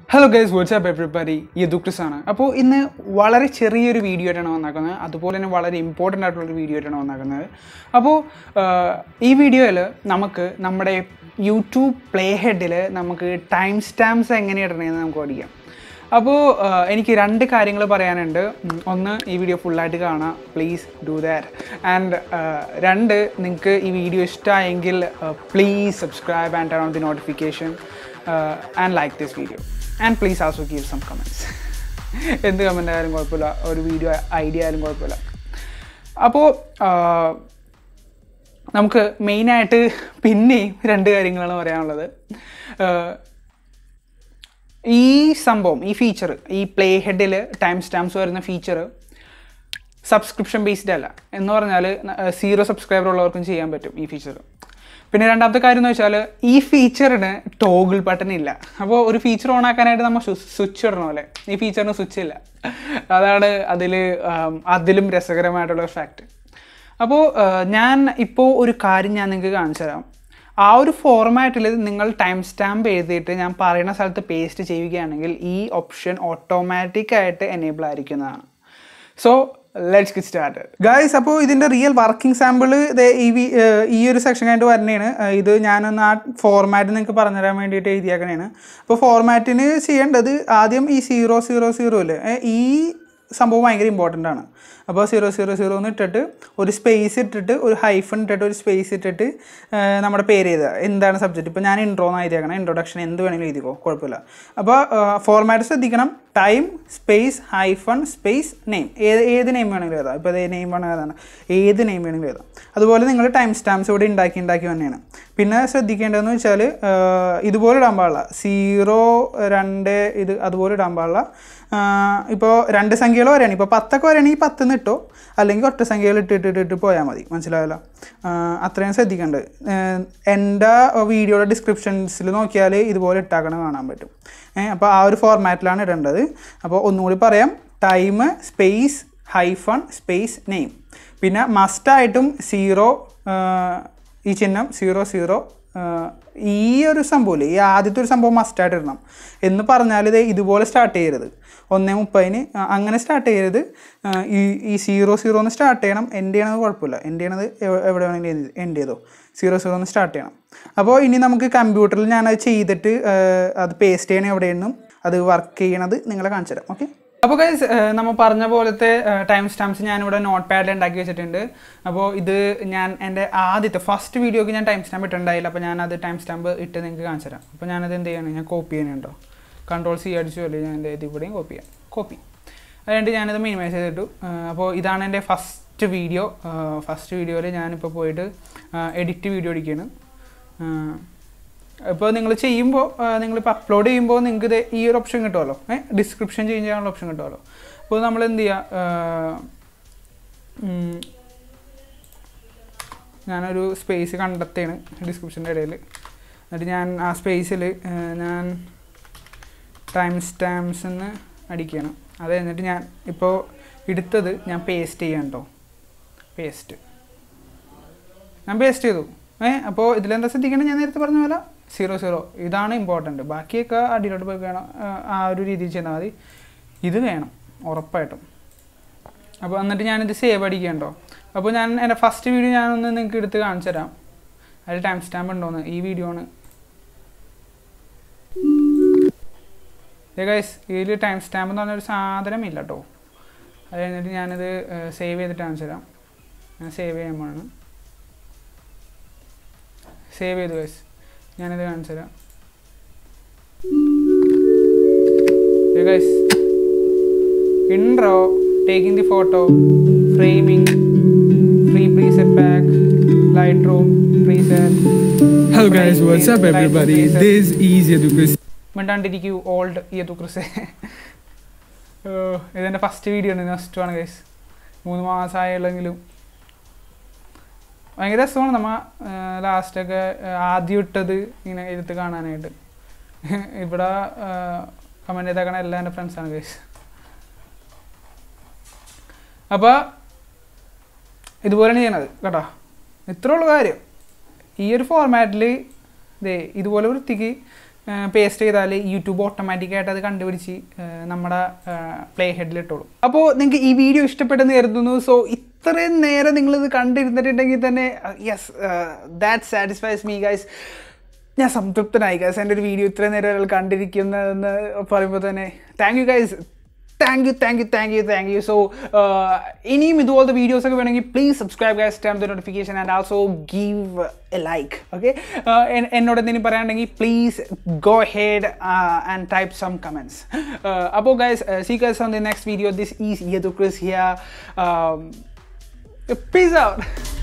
Hello guys what's up everybody Yadukris ആണ് അപ്പോൾ ഇന്ന് വളരെ ചെറിയൊരു വീഡിയോ ആയിട്ടാണ് വന്നാക്കുന്നത് അതുപോലെ തന്നെ വളരെ ഇമ്പോർട്ടൻ്റ് ആയിട്ടുള്ളൊരു വീഡിയോ ആയിട്ടാണ് വന്നാക്കുന്നത് അപ്പോൾ ആഹ്, ഈ വീഡിയോയിൽ നമുക്ക് നമ്മുടെ യൂട്യൂബ് പ്ലേ ഹെഡിൽ നമുക്ക് ടൈം സ്റ്റാമ്പ്സ് എങ്ങനെ ഇടണമെന്ന് നമുക്ക് പഠിക്കാം അപ്പോൾ ആഹ്, എനിക്ക് രണ്ട് കാര്യങ്ങൾ പറയാനുണ്ട് ഉം, ഒന്ന് ഈ വീഡിയോ ഫുള്ളായിട്ട് കാണാം പ്ലീസ് ഡു ദാറ്റ് ആൻഡ് രണ്ട് നിങ്ങൾക്ക് ഈ വീഡിയോ ഇഷ്ടമായെങ്കിൽ please subscribe and turn on the notification and like this video and please also give some comments എന്ത് കമൻ്റ് ആയാലും കുഴപ്പമില്ല ഒരു വീഡിയോ ഐഡിയ ആയാലും കുഴപ്പമില്ല അപ്പോൾ നമുക്ക് മെയിനായിട്ട് പിന്നെയും രണ്ട് കാര്യങ്ങളാണ് പറയാനുള്ളത് ആഹ്, ഈ സംഭവം ഈ ഫീച്ചർ ഈ പ്ലേ ഹെഡിൽ ടൈം സ്റ്റാമ്പ്സ് വരുന്ന ഫീച്ചർ സബ്സ്ക്രിപ്ഷൻ ബേസ്ഡ് അല്ല എന്ന് പറഞ്ഞാൽ സീറോ സബ്സ്ക്രൈബർ ഉള്ളവർക്കും ചെയ്യാൻ പറ്റും ഈ ഫീച്ചർ പിന്നെ രണ്ടാമത്തെ കാര്യം എന്ന് വെച്ചാൽ ഈ ഫീച്ചറിന് ടോഗിൾ ബട്ടൺ ഇല്ല അപ്പോൾ ഒരു ഫീച്ചർ ഓൺ ആക്കാനായിട്ട് നമ്മൾ സ്വിച്ച് ഇടണം അല്ലേ ഈ ഫീച്ചറിന് സ്വിച്ച് ഇല്ല അതാണ് അതിൽ അതിലും രസകരമായിട്ടുള്ള ഒരു ഫാക്റ്റ് അപ്പോൾ ഞാൻ ഇപ്പോൾ ഒരു കാര്യം ഞാൻ നിങ്ങൾക്ക് കാണിച്ചു തരാം ആ ഒരു ഫോർമാറ്റിൽ നിങ്ങൾ ടൈം സ്റ്റാമ്പ് എഴുതിയിട്ട് ഞാൻ പറയുന്ന സ്ഥലത്ത് പേസ്റ്റ് ചെയ്യുകയാണെങ്കിൽ ഈ ഓപ്ഷൻ ഓട്ടോമാറ്റിക് ആയിട്ട് എനേബിൾ ആയിരിക്കുന്നതാണ് so let's get start guys അപ്പോൾ ഇതിൻ്റെ റിയൽ വർക്കിംഗ് സാമ്പിൾ ഈ വി- ഏഹ് ഈ ഒരു സെക്ഷൻ കഴിഞ്ഞിട്ട് വരുന്നതാണ് ഏഹ് ഇത് ഞാനൊന്ന് ആ ഫോർമാറ്റ് നിങ്ങൾക്ക് പറഞ്ഞുതരാൻ വേണ്ടിയിട്ട് എഴുതിയാക്കണേണ് അപ്പോൾ ഫോർമാറ്റിന് ചെയ്യേണ്ടത് ആദ്യം ഈ സീറോ സീറോ സീറോ അല്ലേ ഏഹ് ഈ സംഭവം ഭയങ്കര ഇമ്പോർട്ടൻ്റ് ആണ് അപ്പോൾ സീറോ സീറോ സീറോ എന്ന് ഇട്ടിട്ട് ഒരു സ്പേസ് ഇട്ടിട്ട് ഒരു ഹൈഫൺ ഇട്ടിട്ട് ഒരു സ്പേസ് ഇട്ടിട്ട് ഏഹ് നമ്മുടെ പേര് എഴുതുക എന്താണ് സബ്ജക്റ്റ് ഇപ്പോൾ ഞാൻ ഇൻട്രോ എന്ന് എഴുതിയേക്കണം ഇൻട്രൊഡക്ഷൻ എന്ത് വേണമെങ്കിലും എഴുതിക്കോ കുഴപ്പമില്ല അപ്പോൾ ഫോർമാറ്റ് ശ്രദ്ധിക്കണം time space hyphen space name ഏത് ഏത് നെയിം വേണമെങ്കിലും എഴുതാം ഇപ്പോൾ ഏത് നെയിം വേണമെങ്കിൽ ഏതാണ് ഏത് നെയിം വേണമെങ്കിലും എഴുതാം അതുപോലെ നിങ്ങൾ ടൈം സ്റ്റാമ്പ്സ് ഇവിടെ ഉണ്ടാക്കി ഉണ്ടാക്കി തന്നെയാണ് പിന്നെ ശ്രദ്ധിക്കേണ്ടതെന്ന് വെച്ചാൽ ഇതുപോലെ ഇടാൻ പാടില്ല സീറോ രണ്ട് ഇത് അതുപോലെ ഇടാൻ പാടില്ല ഇപ്പോൾ രണ്ട് സംഖ്യകൾ വരെയാണ് ഇപ്പോൾ പത്തൊക്കെ വരെയാണെങ്കിൽ പത്ത് നിന്ന് ഇട്ടോ അല്ലെങ്കിൽ ഒറ്റ സംഖ്യകൾ ഇട്ടിട്ട് ഇട്ടിട്ട് പോയാൽ മതി മനസ്സിലായല്ലോ ആ, അത്രയും ശ്രദ്ധിക്കേണ്ടത് ഏഹ് എൻ്റെ വീഡിയോയുടെ ഡിസ്ക്രിപ്ഷൻസിൽ നോക്കിയാൽ ഇതുപോലെ ഇട്ടാക്കണം കാണാൻ പറ്റും ഏഹ് അപ്പോൾ ആ ഒരു ഫോർമാറ്റിലാണ് ഇടേണ്ടത് അപ്പോൾ ഒന്നുകൂടി പറയാം time space hyphen space name പിന്നെ മസ്റ്റായിട്ടും സീറോ ഈ ചിഹ്നം സീറോ സീറോ ഈ ഒരു സംഭവമില്ലേ ഈ ആദ്യത്തെ ഒരു സംഭവം മസ്റ്റായിട്ട് ഇടണം എന്ന് പറഞ്ഞാൽ ഇത് ഇതുപോലെ സ്റ്റാർട്ട് ചെയ്യരുത് ഒന്നേ മുപ്പതിന് ആ, അങ്ങനെ സ്റ്റാർട്ട് ചെയ്യരുത് ആ, ഈ ഈ സീറോ സീറോന്ന് സ്റ്റാർട്ട് ചെയ്യണം എൻ്റെ ചെയ്യണത് കുഴപ്പമില്ല എൻ്റെ ചെയ്യണത് എവ- എവിടെ വേണമെങ്കിലും എൻ്റെ ചെയ്തോ സീറോ സീറോ ഒന്ന് സ്റ്റാർട്ട് ചെയ്യണം അപ്പോൾ ഇനി നമുക്ക് കമ്പ്യൂട്ടറിൽ ഞാനത് ചെയ്തിട്ട് ആ, അത് പേസ്റ്റ് ചെയ്യണം എവിടെയെന്നും അത് വർക്ക് ചെയ്യണത് നിങ്ങളെ കാണിച്ചു തരാം ഓക്കെ അപ്പോൾ ഗൈസ് നമ്മൾ പറഞ്ഞ പോലത്തെ ടൈം സ്റ്റാമ്പ്സ് ഞാനിവിടെ നോട്ട് പാഡിൽ ഉണ്ടാക്കി വെച്ചിട്ടുണ്ട് അപ്പോൾ ഇത് ഞാൻ എൻ്റെ ആദ്യത്തെ ഫസ്റ്റ് വീഡിയോക്ക് ഞാൻ ടൈം സ്റ്റാമ്പ് ഇട്ടുണ്ടായില്ല അപ്പോൾ ഞാനത് ടൈം സ്റ്റാമ്പ് ഇട്ട് നിങ്ങൾക്ക് കാണിച്ചു തരാം അപ്പോൾ ഞാനത് എന്ത് ചെയ്യണം ഞാൻ കോപ്പി ചെയ്യാനുണ്ടോ കൺട്രോൾ സി അടിച്ചു അല്ലേ ഞാൻ എൻ്റെ ഇത് ഇവിടെയും കോപ്പി ചെയ്യാം കോപ്പി അതുകൊണ്ട് ഞാനിത് മിനിമൈസ് ചെയ്തിട്ടു അപ്പോൾ ഇതാണ് എൻ്റെ ഫസ്റ്റ് വീഡിയോ ഫസ്റ്റ് വീഡിയോയിൽ ഞാനിപ്പോൾ പോയിട്ട് എഡിറ്റ് വീഡിയോ അടിക്കുകയാണ് ഇപ്പോൾ നിങ്ങൾ ചെയ്യുമ്പോൾ നിങ്ങളിപ്പോൾ അപ്ലോഡ് ചെയ്യുമ്പോൾ നിങ്ങൾക്ക് ഇത് ഈ ഒരു ഓപ്ഷൻ കിട്ടുമല്ലോ ഏഹ് ഡിസ്ക്രിപ്ഷൻ ചേഞ്ച് ചെയ്യാനുള്ള ഓപ്ഷൻ കിട്ടുമല്ലോ അപ്പോൾ നമ്മൾ എന്ത് ചെയ്യുക ഉം, ഞാനൊരു സ്പേസ് കണ്ടെത്തുകയാണ് ഡിസ്ക്രിപ്ഷൻ്റെ ഇടയിൽ എന്നിട്ട് ഞാൻ ആ സ്പേസിൽ ഞാൻ ടൈം സ്റ്റാമ്പ്സ് എന്ന് അടിക്കുകയാണ് അത് എന്നിട്ട് ഞാൻ ഇപ്പോൾ എടുത്തത് ഞാൻ പേസ്റ്റ് ചെയ്യാം കേട്ടോ പേസ്റ്റ് ഞാൻ പേസ്റ്റ് ചെയ്തു ഏ അപ്പോൾ ഇതിലെന്താ ശ്രദ്ധിക്കണം ഞാൻ നേരത്തെ പറഞ്ഞ പോലെ സീറോ സീറോ ഇതാണ് ഇമ്പോർട്ടൻറ്റ് ബാക്കിയൊക്കെ അടിയിലോട്ട് പോയി വേണം ആ, ആ ഒരു രീതിയിൽ ചെയ്താൽ മതി ഇത് വേണം ഉറപ്പായിട്ടും അപ്പോൾ എന്നിട്ട് ഞാനിത് സേവ് അടിക്കണ്ടോ അപ്പോൾ ഞാൻ എൻ്റെ ഫസ്റ്റ് വീഡിയോ ഞാനൊന്ന് നിങ്ങൾക്ക് എടുത്ത് കാണിച്ചു തരാം അതിൽ ടൈം സ്റ്റാമ്പ് ഉണ്ടോന്ന് ഈ വീഡിയോ ആണ് ഗൈസ് ഇതിൽ ടൈം സ്റ്റാമ്പ് എന്ന് പറഞ്ഞൊരു സാധനം ഇല്ല കേട്ടോ അത് കഴിഞ്ഞിട്ട് ഞാനിത് സേവ് ചെയ്തിട്ട് കാണിച്ചു തരാം ഞാൻ സേവ് ചെയ്യാൻ പോവാണ് സേവ് ചെയ്തു ഗൈസ് ഞാനിത് കാണിച്ചു തരാം guys intro taking the photo framing free preset pack Lightroom preset Hello guys, what's up everybody? This is Yadukris. മിണ്ടാണ്ടിരിക്കൂ ഓൾഡ് യതു ക്രിസ് ഇതെൻ്റെ ഫസ്റ്റ് വീഡിയോ ആണ് ഫസ്റ്റ് ആണ് ഗൈസ് മൂന്ന് മാസമായുള്ളെങ്കിലും ഭയങ്കര രസമാണ് നമ്മ ലാസ്റ്റൊക്കെ ആദ്യം ഇട്ടത് ഇങ്ങനെ എടുത്ത് കാണാനായിട്ട് ഇവിടെ കമൻറ്റ് ചെയ്തേക്കണ എല്ലാ എൻ്റെ ഫ്രണ്ട്സാണ് ഗൈസ് അപ്പോൾ ഇതുപോലെയാണ് ചെയ്യണത് കേട്ടോ ഇത്രേ ഉള്ളൂ കാര്യം ഈ ഒരു ഫോർമാറ്റിൽ ദേ ഇതുപോലെ വൃത്തിക്ക് പേസ്റ്റ് ചെയ്താൽ യൂട്യൂബ് ഓട്ടോമാറ്റിക്കായിട്ട് അത് കണ്ടുപിടിച്ച് ആ, നമ്മുടെ പ്ലേ ഹെഡിൽ ഇട്ടോളും അപ്പോൾ നിങ്ങൾക്ക് ഈ വീഡിയോ ഇഷ്ടപ്പെട്ടെന്ന് കരുതുന്നു സോ ഇത്രയും നേരം നിങ്ങളിത് കണ്ടിരുന്നിട്ടുണ്ടെങ്കിൽ തന്നെ yes that satisfies me guys ഞാൻ സംതൃപ്തനായി ഗൈസ് എൻ്റെ ഒരു വീഡിയോ ഇത്രയും നേരം ഒരാൾ കണ്ടിരിക്കുന്നതെന്ന് പറയുമ്പോൾ തന്നെ thank you guys thank you thank you thank you thank you so ഇനിയും ഇതുപോലത്തെ വീഡിയോസ് ഒക്കെ വേണമെങ്കിൽ please subscribe guys turn the notification and also give a like okay എന്നോട് എന്തെങ്കിലും പറയാനുണ്ടെങ്കിൽ please go ahead and type some comments അപ്പോൾ guys see guys on the next video this is Yadukris here peace out